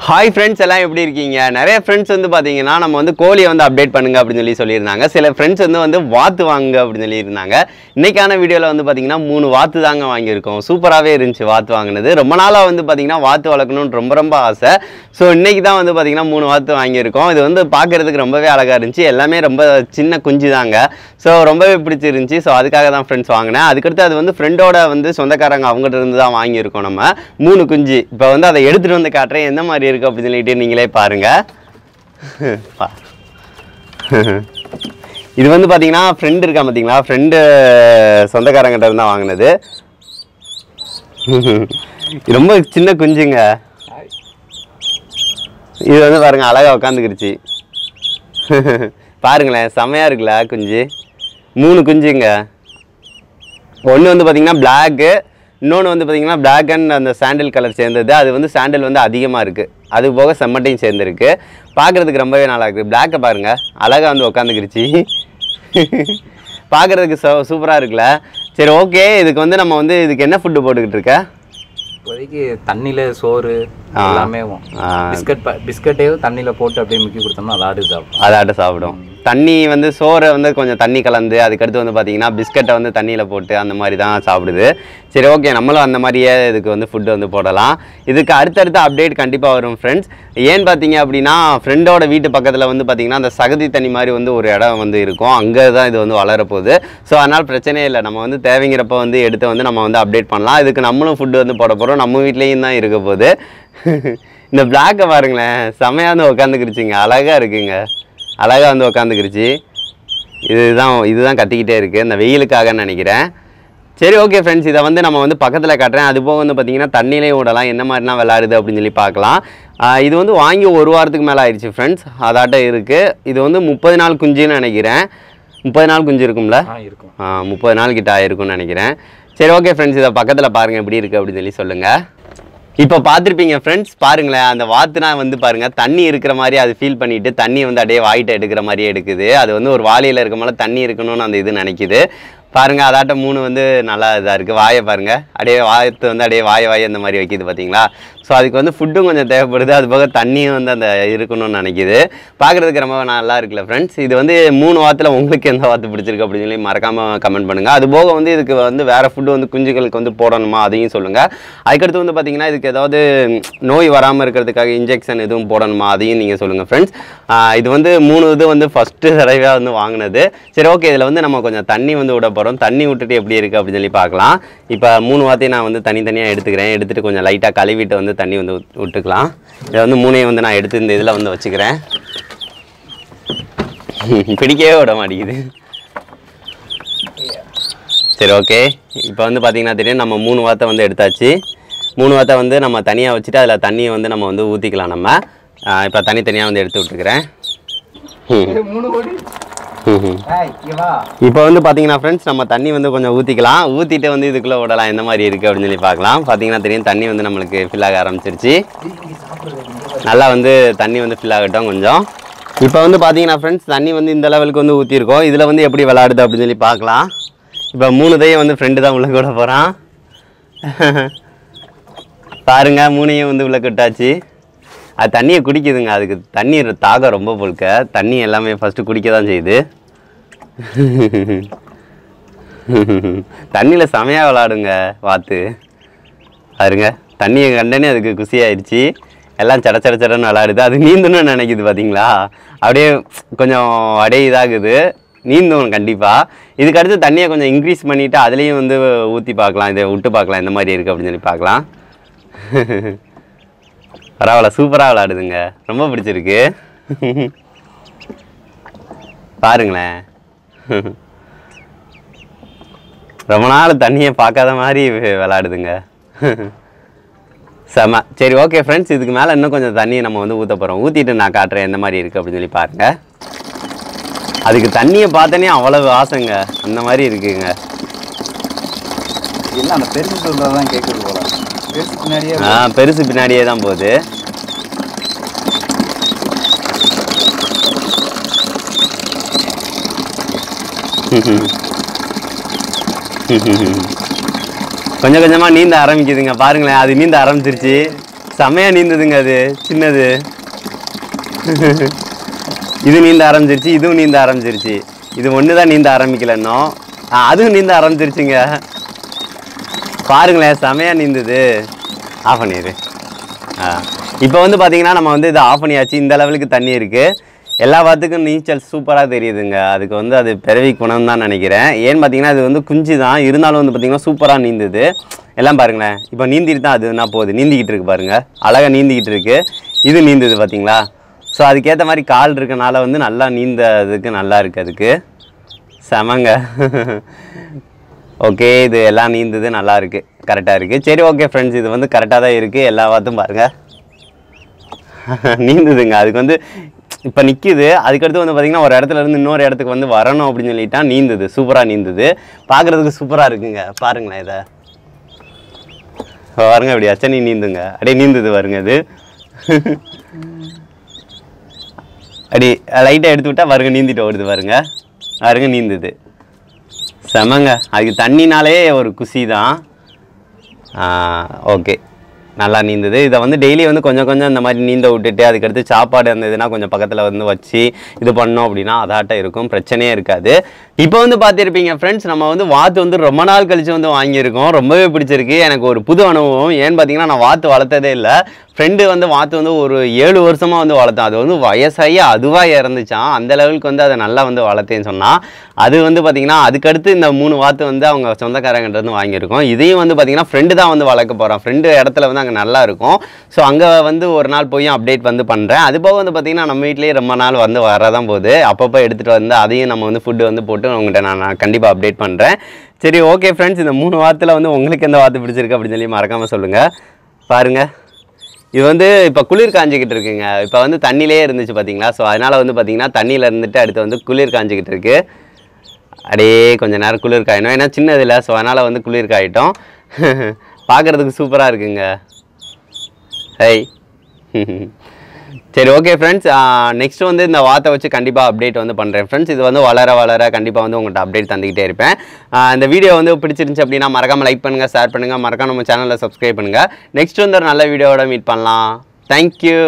Hi friends எல்லாம் எப்படி இருக்கீங்க நிறைய ஃப்ரெண்ட்ஸ் வந்து பார்த்தீங்கன்னா நம்ம வந்து கோழியை வந்து அப்டேட் பண்ணுங்க அப்படின்னு சொல்லி சொல்லியிருந்தாங்க சில ஃப்ரெண்ட்ஸ் வந்து வந்து வாத்து வாங்குங்க அப்படின்னு சொல்லியிருந்தாங்க இன்னைக்கான வீடியோவில் வந்து பார்த்தீங்கன்னா மூணு வாத்து தாங்க வாங்கியிருக்கோம் சூப்பராகவே இருந்துச்சு வாத்து வாங்கினது ரொம்ப நாளாக வந்து பார்த்தீங்கன்னா வாத்து வளர்க்கணும்னு ரொம்ப ரொம்ப ஆசை ஸோ இன்னைக்கு தான் வந்து பார்த்தீங்கன்னா மூணு வாத்து வாங்கியிருக்கோம் இது வந்து பார்க்கறதுக்கு ரொம்பவே அழகாக இருந்துச்சு எல்லாமே ரொம்ப சின்ன குஞ்சு தாங்க ஸோ ரொம்பவே பிடிச்சிருந்துச்சி ஸோ அதுக்காக தான் ஃப்ரெண்ட்ஸ் வாங்கினேன் அதுக்கடுத்து அது வந்து ஃப்ரெண்டோட வந்து சொந்தக்காரங்க அவங்ககிட்ட இருந்து தான் வாங்கியிருக்கோம் நம்ம மூணு குஞ்சு இப்போ வந்து அதை எடுத்துகிட்டு வந்து காட்டுறேன் எந்த மாதிரி இருக்குது அப்படின்னு சொல்லிட்டு நீங்களே பாருங்கள் பா இது வந்து பார்த்தீங்கன்னா ஃப்ரெண்டு இருக்கா பார்த்தீங்களா ஃப்ரெண்டு சொந்தக்காரங்கிட்ட இருந்து தான் வாங்கினது இது ரொம்ப சின்ன குஞ்சுங்க இது வந்து பாருங்க அழகா உட்காந்துக்கிருச்சு பாருங்களேன் செமையா இருக்குல்ல குஞ்சு மூணு குஞ்சுங்க ஒன்று வந்து பார்த்தீங்கன்னா பிளாக்கு இன்னொன்று வந்து பார்த்தீங்கன்னா பிளாக் அண்ட் அந்த சாண்டில் கலர் சேர்ந்தது அது வந்து சாண்டில் வந்து அதிகமாக இருக்குது அது போக செம்மட்டையும் சேர்ந்துருக்கு பார்க்குறதுக்கு ரொம்பவே நல்லா இருக்குது பிளாக்கை பாருங்க அழகாக வந்து உட்காந்துக்கிருச்சு பார்க்குறதுக்கு சூ சூப்பராக இருக்குல்ல சரி ஓகே இதுக்கு வந்து நம்ம வந்து இதுக்கு என்ன ஃபுட்டு போட்டுக்கிட்டு இருக்க இப்போதைக்கு தண்ணியில சோறு எல்லாமே ஆ. பிஸ்கட் பிஸ்கட்டே தண்ணியில போட்டு அப்படியே முக்கி கொடுத்தோம்னா அது ஆடு சாப்பிடும் அதாட்ட சாப்பிடும் தண்ணி வந்து சோறை வந்து கொஞ்சம் தண்ணி கலந்து அதுக்கடுத்து வந்து பார்த்தீங்கன்னா பிஸ்கட்டை வந்து தண்ணியில் போட்டு அந்த மாதிரி தான் சாப்பிடுது சரி ஓகே நம்மளும் அந்த மாதிரியே இதுக்கு வந்து ஃபுட்டு வந்து போடலாம் இதுக்கு அடுத்தடுத்த அப்டேட் கண்டிப்பாக வரும் ஃப்ரெண்ட்ஸ் ஏன்னு பார்த்தீங்க அப்படின்னா ஃப்ரெண்டோட வீட்டு பக்கத்தில் வந்து பார்த்தீங்கன்னா அந்த சகதி தண்ணி மாதிரி வந்து ஒரு இடம் வந்து இருக்கும் அங்கே தான் இது வந்து வளரப்போகுது ஸோ அதனால் பிரச்சனையே இல்லை நம்ம வந்து தேவைங்கிறப்ப வந்து எடுத்து வந்து நம்ம வந்து அப்டேட் பண்ணலாம் இதுக்கு நம்மளும் ஃபுட்டு வந்து போட போகிறோம் நம்ம வீட்லேயும் தான் இருக்க போகுது இந்த பிளாக்கை பாருங்களேன் செமையாக வந்து உட்காந்துக்கிருச்சுங்க அழகாக இருக்குங்க அழகாக வந்து உக்காந்துக்கிருச்சு இதுதான் இதுதான் கத்திக்கிட்டே இருக்குது இந்த வெயிலுக்காகன்னு நினைக்கிறேன் சரி ஓகே ஃப்ரெண்ட்ஸ் இதை வந்து நம்ம வந்து பக்கத்தில் காட்டுறேன் அது போக வந்து பார்த்தீங்கன்னா தண்ணியிலையும் விடலாம் என்ன மாதிரிலாம் விளாடுது அப்படின்னு சொல்லி பார்க்கலாம் ஆஹ் இது வந்து வாங்கி ஒரு வாரத்துக்கு மேலே ஆயிடுச்சு ஃப்ரெண்ட்ஸ் அதாட்டம் இருக்குது இது வந்து முப்பது நாள் குஞ்சுன்னு நினைக்கிறேன் முப்பது நாள் குஞ்சு இருக்கும்ல ஆ இருக்கும் ஆ, முப்பது நாள் கிட்ட ஆயிருக்கும்னு நினைக்கிறேன் சரி ஓகே ஃப்ரெண்ட்ஸ் இதை பக்கத்தில் பாருங்கள் எப்படி இருக்குது அப்படின்னு சொல்லி சொல்லுங்கள் இப்போ பார்த்துருப்பீங்க ஃப்ரெண்ட்ஸ் பாருங்களேன் அந்த வாத்துனா வந்து பாருங்க தண்ணி இருக்கிற மாதிரி அது ஃபீல் பண்ணிட்டு தண்ணி வந்து அப்படியே வாயிட்ட எடுக்கிற மாதிரியே எடுக்குது அது வந்து ஒரு வாளியில் இருக்க மேலே தண்ணி இருக்கணும்னு அந்த இது நினைக்குது பாருங்க அதாட்டம் மூணு வந்து நல்லா இதாக இருக்குது வாயை பாருங்க அப்படியே வாயத்து வந்து அப்படியே வாய வாய அந்த மாதிரி வைக்கிது பார்த்தீங்களா ஸோ அதுக்கு வந்து ஃபுட்டும் கொஞ்சம் தேவைப்படுது அது போக தண்ணியும் வந்து அந்த இருக்கணும்னு நினைக்குது பார்க்குறதுக்கு ரொம்ப நல்லா இருக்குல்ல ஃப்ரெண்ட்ஸ் இது வந்து மூணு வாரத்தில் உங்களுக்கு எந்த வாத்து பிடிச்சிருக்கு அப்படின்னு சொல்லி மறக்காமல் கமெண்ட் பண்ணுங்கள் அது போக வந்து இதுக்கு வந்து வேறு ஃபுட்டு வந்து குஞ்சுகளுக்கு வந்து போடணுமா அதையும் சொல்லுங்கள் அதுக்கடுத்து வந்து பார்த்தீங்கன்னா இதுக்கு ஏதாவது ம், நோய் வராமல் இருக்கிறதுக்காக இன்ஜெக்ஷன் எதுவும் போடணுமா அதையும் நீங்கள் சொல்லுங்கள் ஃப்ரெண்ட்ஸ் இது வந்து மூணு இது வந்து ஃபஸ்ட்டு தடவையாக வந்து வாங்கினது சரி ஓகே இதில் வந்து நம்ம கொஞ்சம் தண்ணி வந்து விட போகிறோம் தண்ணி விட்டுட்டு எப்படி இருக்குது அப்படின்னு சொல்லி பார்க்கலாம் இப்போ மூணு வார்த்தையும் நான் வந்து தனித்தனியாக எடுத்துக்கிறேன் எடுத்துகிட்டு கொஞ்சம் லைட்டாக கழுவிட்டு வந்து தண்ணி வந்து விட்- விட்டுக்கலாம் இதை வந்து மூணையும் வந்து நான் எடுத்து இந்த இதில் வந்து வச்சுக்கிறேன் பிடிக்கவே விட மாட்டேங்குது சரி ஓகே இப்போ வந்து பார்த்தீங்கன்னா தெரியும் நம்ம மூணு வார்த்தை வந்து எடுத்தாச்சு மூணு வார்த்தை வந்து நம்ம தனியாக வச்சுட்டு அதில் தண்ணியை வந்து நம்ம வந்து ஊற்றிக்கலாம் நம்ம இப்போ தனித்தனியாக வந்து எடுத்து விட்டுக்கிறேன் ம். மூணு கோடி ம். வா இப்போ வந்து பார்த்தீங்கன்னா ஃப்ரெண்ட்ஸ் நம்ம தண்ணி வந்து கொஞ்சம் ஊற்றிக்கலாம் ஊற்றிட்டு வந்து இதுக்குள்ளே விடலாம் எந்த மாதிரி இருக்குது அப்படின்னு சொல்லி பார்க்கலாம் பார்த்தீங்கன்னா தெரியும் தண்ணி வந்து நம்மளுக்கு ஃபில் ஆக ஆரம்பிச்சிருச்சு நல்லா வந்து தண்ணி வந்து ஃபில் ஆகட்டும் கொஞ்சம் இப்போ வந்து பார்த்தீங்கன்னா ஃப்ரெண்ட்ஸ் தண்ணி வந்து இந்த லெவலுக்கு வந்து ஊற்றிருக்கோம் இதில் வந்து எப்படி விளாடுது அப்படின்னு சொல்லி பார்க்கலாம் இப்போ மூணு தையும் வந்து ஃப்ரெண்டு தான் உள்ள கூட போகிறான் பாருங்க மூணையும் வந்து உள்ள கட்டாச்சு அது தண்ணியை குடிக்குதுங்க அதுக்கு தண்ணி தாகம் ரொம்ப போல்க தண்ணி எல்லாமே ஃபஸ்ட்டு குடிக்க தான் செய்யுது தண்ணியில் செமையாக விளாடுங்க வாத்து பாருங்க தண்ணியை கண்டனே அதுக்கு குசியாயிடுச்சு எல்லாம் சட சட சடன்னு விளாடுது அது நீந்தணும்னு நினைக்குது பார்த்தீங்களா அப்படியே கொஞ்சம் அப்படியே இதாகுது நீந்தும் கண்டிப்பாக இதுக்கு அடுத்து தண்ணியை கொஞ்சம் இன்க்ரீஸ் பண்ணிவிட்டு அதுலேயும் வந்து ஊற்றி பார்க்கலாம் இதை விட்டு பார்க்கலாம் இந்த மாதிரி இருக்குது அப்படின்னு சொல்லி பார்க்கலாம் பரவாயில்ல சூப்பராக விளாடுதுங்க ரொம்ப பிடிச்சிருக்கு பாருங்களேன் ரொம்ப நாள் தண்ணியை பார்க்காத மாதிரி வி- விளாடுதுங்க செம சரி ஓகே ஃப்ரெண்ட்ஸ் இதுக்கு மேலே இன்னும் கொஞ்சம் தண்ணியை நம்ம வந்து ஊற்ற போகிறோம் ஊற்றிட்டு நான் காட்டுறேன் எந்த மாதிரி இருக்குது அப்படின்னு சொல்லி பாருங்கள் அதுக்கு தண்ணியை பார்த்தனே அவ்வளவு ஆசைங்க அந்த மாதிரி இருக்குங்க இல்லை அந்த பெருசு சொல்றதான் கேட்குது போல பெருசு பின்னாடியே ஆ பெருசு பின்னாடியே தான் போகுது கொஞ்சம் கொஞ்சமாக நீந்த ஆரம்பிக்குதுங்க பாருங்களேன் அது நீந்த ஆரம்பிச்சிருச்சு செமையா நீந்ததுங்க அது சின்னது இது நீந்த ஆரம்பிச்சிருச்சு இதுவும் நீந்த ஆரம்பிச்சிருச்சு இது ஒன்று தான் நீந்த ஆரம்பிக்கல இன்னும் ஆ, அதுவும் நீந்த ஆரம்பிச்சிருச்சுங்க பாருங்களேன் செமையா நீந்தது ஆஃப் பண்ணிடு ஆ இப்போ வந்து பார்த்தீங்கன்னா நம்ம வந்து இதை ஆஃப் பண்ணியாச்சு இந்த லெவலுக்கு தண்ணி இருக்குது எல்லா வாத்துக்கும் நீச்சல் சூப்பராக தெரியுதுங்க அதுக்கு வந்து அது பிறவி குணம் தான் நினைக்கிறேன் ஏன்னு பார்த்தீங்கன்னா இது வந்து குஞ்சு தான் இருந்தாலும் வந்து பார்த்தீங்கன்னா சூப்பராக நீந்துது எல்லாம் பாருங்களேன் இப்போ நீந்திட்டு தான் அது என்ன போகுது நீந்திக்கிட்டு இருக்கு பாருங்க அழகாக நீந்திக்கிட்டு இருக்கு இது நீந்துது பார்த்தீங்களா ஸோ அதுக்கேற்ற மாதிரி கால் இருக்கனால வந்து நல்லா நீந்ததுக்கு நல்லா இருக்கு அதுக்கு செமங்க ஓகே இது எல்லாம் நீந்தது நல்லா இருக்கு கரெக்டாக இருக்கு சரி ஓகே ஃப்ரெண்ட்ஸ் இது வந்து கரெக்டாக தான் இருக்கு எல்லா வாத்தும் பாருங்க நீந்துதுங்க அதுக்கு வந்து இப்போ நிற்கிது அதுக்கடுத்து வந்து பார்த்தீங்கன்னா ஒரு இடத்துல இருந்து இன்னொரு இடத்துக்கு வந்து வரணும் அப்படின்னு சொல்லிட்டா நீந்துது சூப்பராக நீந்துது பார்க்குறதுக்கு சூப்பராக இருக்குங்க பாருங்களேன் இதை பாருங்க அப்படி அச்சனி நீந்துங்க அப்படியே நீந்துது பாருங்க அது அப்படி லைட்டாக எடுத்து விட்டா பாருங்க நீந்திட்டு ஓடுது பாருங்க பாருங்க நீந்துது செமங்க அதுக்கு தண்ணினாலே ஒரு குஷி தான் ஓகே நல்லா நீந்தது இதை வந்து டெய்லி வந்து கொஞ்சம் கொஞ்சம் இந்த மாதிரி நீந்த விட்டுட்டு அதுக்கடுத்து சாப்பாடு அந்த இதுனா கொஞ்சம் பக்கத்தில் வந்து வச்சு இது பண்ணோம் அப்படின்னா அதாட்டம் இருக்கும் பிரச்சனையே இருக்காது இப்போ வந்து பார்த்துருப்பீங்க ஃப்ரெண்ட்ஸ் நம்ம வந்து வாத்து வந்து ரொம்ப நாள் கழிச்சு வந்து வாங்கியிருக்கோம் ரொம்பவே பிடிச்சிருக்கு எனக்கு ஒரு புது அனுபவம் ஏன்னு பார்த்தீங்கன்னா நான் வாத்து வளர்த்ததே இல்லை ஃப்ரெண்டு வந்து வாத்து வந்து ஒரு ஏழு வருஷமாக வந்து வளர்த்தேன் அது வந்து வயசாகி அதுவாக இறந்துச்சான் அந்த லெவலுக்கு வந்து அதை நல்லா வந்து வளர்த்தேன்னு சொன்னால் அது வந்து பார்த்திங்கன்னா அதுக்கடுத்து இந்த மூணு வாத்து வந்து அவங்க சொந்தக்காரங்கிட்ட இருந்து வாங்கியிருக்கோம் இதையும் வந்து பார்த்திங்கன்னா ஃப்ரெண்டு தான் வந்து வளர்க்க போகிறான் ஃப்ரெண்டு இடத்துல வந்து அங்கே நல்லா இருக்கும் ஸோ அங்கே வந்து ஒரு நாள் போய் அப்டேட் வந்து பண்ணுறேன் அது போக வந்து பார்த்திங்கன்னா நம்ம வீட்லேயே ரொம்ப நாள் வந்து வரதான் போகுது அப்பப்போ எடுத்துகிட்டு வந்து அதையும் நம்ம வந்து ஃபுட்டு வந்து போட்டு உங்கள்கிட்ட நான் நான் கண்டிப்பாக அப்டேட் பண்ணுறேன் சரி ஓகே ஃப்ரெண்ட்ஸ் இந்த மூணு வாரத்தில் வந்து உங்களுக்கு எந்த வாத்து பிடிச்சிருக்கு அப்படின்னு சொல்லி மறக்காமல் சொல்லுங்கள் பாருங்கள் இது வந்து இப்போ குளிர் காஞ்சிக்கிட்டு இருக்குங்க இப்போ வந்து தண்ணியிலே இருந்துச்சு பார்த்தீங்களா ஸோ அதனால் வந்து பார்த்தீங்கன்னா தண்ணியில் இருந்துட்டு அடுத்து வந்து குளிர் காஞ்சிக்கிட்டு இருக்கு அப்படியே கொஞ்ச நேரம் குளிர் காயணும் ஏன்னா சின்னதில்லை ஸோ அதனால் வந்து குளிர் காயிட்டோம் பார்க்குறதுக்கு சூப்பராக இருக்குங்க ஹை சரி ஓகே ஃப்ரெண்ட்ஸ் நெக்ஸ்ட் வந்து இந்த வாத்தை வச்சு கண்டிப்பாக அப்டேட் வந்து பண்ணுறேன் ஃப்ரெண்ட்ஸ் இது வந்து வளர வளர கண்டிப்பாக வந்து உங்கள்கிட்ட அப்டேட் தந்துக்கிட்டே இருப்பேன் ஆஹ் இந்த வீடியோ வந்து பிடிச்சிருந்துச்சு அப்படின்னா மறக்காமல் லைக் பண்ணுங்கள் ஷேர் பண்ணுங்கள் மறக்காம நம்ம சேனலை சப்ஸ்கிரைப் பண்ணுங்கள் நெக்ஸ்ட் வந்து ஒரு நல்ல வீடியோவோட மீட் பண்ணலாம் தேங்க்யூ